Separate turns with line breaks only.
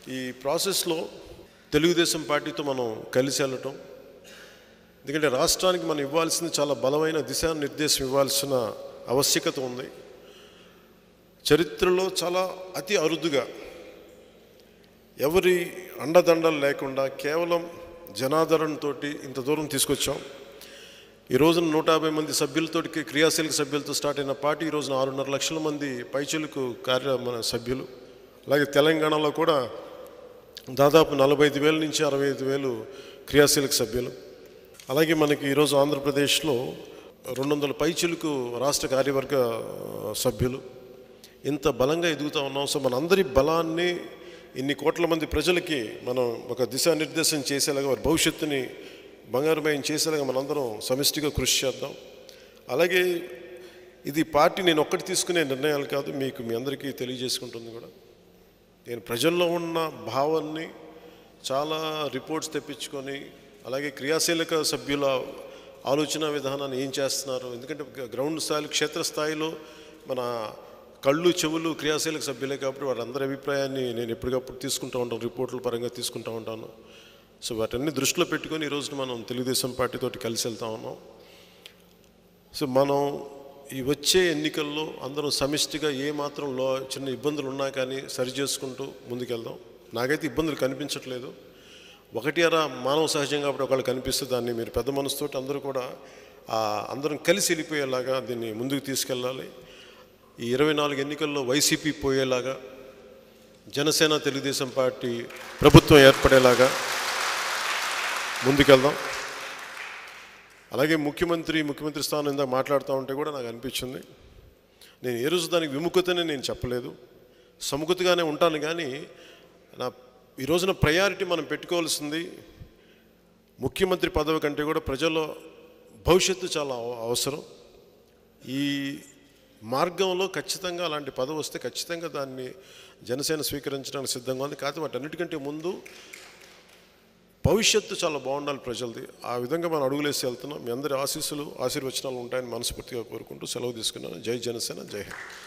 ఈ ప్రాసెస్లో తెలుగుదేశం పార్టీతో మనం కలిసి వెళ్ళటం ఎందుకంటే రాష్ట్రానికి మనం ఇవ్వాల్సింది చాలా బలమైన దిశానిర్దేశం ఇవ్వాల్సిన ఆవశ్యకత ఉంది చరిత్రలో చాలా అతి అరుదుగా ఎవరి అండదండలు లేకుండా కేవలం జనాదరణతో ఇంత దూరం తీసుకొచ్చాం ఈ రోజున నూట యాభై మంది సభ్యులతోటి క్రియాశీలక సభ్యులతో స్టార్ట్ అయిన పార్టీ ఈ రోజున ఆరున్నర లక్షల మంది పైచులకు కార్య మన సభ్యులు అలాగే తెలంగాణలో కూడా దాదాపు నలభై ఐదు వేల నుంచి అరవై ఐదు వేలు క్రియాశీలక సభ్యులు అలాగే మనకి ఈరోజు ఆంధ్రప్రదేశ్లో రెండు వందల పైచులకు రాష్ట్ర కార్యవర్గ ఆ, సభ్యులు ఇంత బలంగా ఎదుగుతూ ఉన్నాం సో మనందరి బలాన్ని ఇన్ని కోట్ల మంది ప్రజలకి మనం ఒక దిశానిర్దేశం చేసేలాగా వారి భవిష్యత్తుని బంగారుమయం చేసేలాగా మనందరం సమిష్టిగా కృషి చేద్దాం అలాగే ఇది పార్టీ నేను ఒక్కటి తీసుకునే నిర్ణయాలు కాదు మీకు మీ అందరికీ తెలియజేసుకుంటుంది కూడా నేను ప్రజల్లో ఉన్న భావాన్ని చాలా రిపోర్ట్స్ తెప్పించుకొని అలాగే క్రియాశీలక సభ్యుల ఆలోచన విధానాన్ని ఏం చేస్తున్నారు ఎందుకంటే గ- గ్రౌండ్ స్థాయిలో క్షేత్రస్థాయిలో మన కళ్ళు చెవులు క్రియాశీలక సభ్యులే కాబట్టి వారందరి అభిప్రాయాన్ని నేను ఎప్పటికప్పుడు తీసుకుంటూ ఉంటాను రిపోర్టుల పరంగా తీసుకుంటూ ఉంటాను సో వాటన్ని దృష్టిలో పెట్టుకొని ఈ రోజున మనం తెలుగుదేశం పార్టీతోటి కలిసి వెళ్తా ఉన్నాం సో మనం ఈ వచ్చే ఎన్నికల్లో అందరం సమిష్టిగా ఏ మాత్రం లో చిన్న ఇబ్బందులు ఉన్నా కానీ సరి చేసుకుంటూ ముందుకెళ్దాం నాకైతే ఇబ్బందులు కనిపించట్లేదు ఒకటి అరా మానవ సహజం కాబట్టి ఒకళ్ళు కనిపిస్తే దాన్ని మీరు పెద్ద మనసుతోటి అందరూ కూడా ఆ, అందరం కలిసి వెళ్ళిపోయేలాగా దీన్ని ముందుకు తీసుకెళ్ళాలి ఈ ఇరవై నాలుగు ఎన్నికల్లో వైసీపీ పోయేలాగా జనసేన తెలుగుదేశం పార్టీ ప్రభుత్వం ఏర్పడేలాగా ముందుకెళ్దాం అలాగే ముఖ్యమంత్రి ముఖ్యమంత్రి స్థానం ఇందాక మాట్లాడుతూ ఉంటే కూడా నాకు అనిపించింది నేను ఏ రోజు దానికి విముఖతనే నేను చెప్పలేదు సముఖతగానే ఉంటాను కానీ నా ఈ రోజున ప్రయారిటీ మనం పెట్టుకోవాల్సింది ముఖ్యమంత్రి పదవి కంటే కూడా ప్రజల భవిష్యత్తు చాలా అవ- అవసరం ఈ మార్గంలో ఖచ్చితంగా అలాంటి పదవి వస్తే ఖచ్చితంగా దాన్ని జనసేన స్వీకరించడానికి సిద్ధంగా ఉంది కాకపోతే వాటన్నిటికంటే ముందు భవిష్యత్తు చాలా బాగుండాలి ప్రజలది ఆ విధంగా మనం అడుగులేసి వెళ్తున్నాం మీ అందరి ఆశీస్సులు ఆశీర్వచనాలు ఉంటాయని మనస్ఫూర్తిగా కోరుకుంటూ సెలవు తీసుకున్నాను జై జనసేన జై హింద్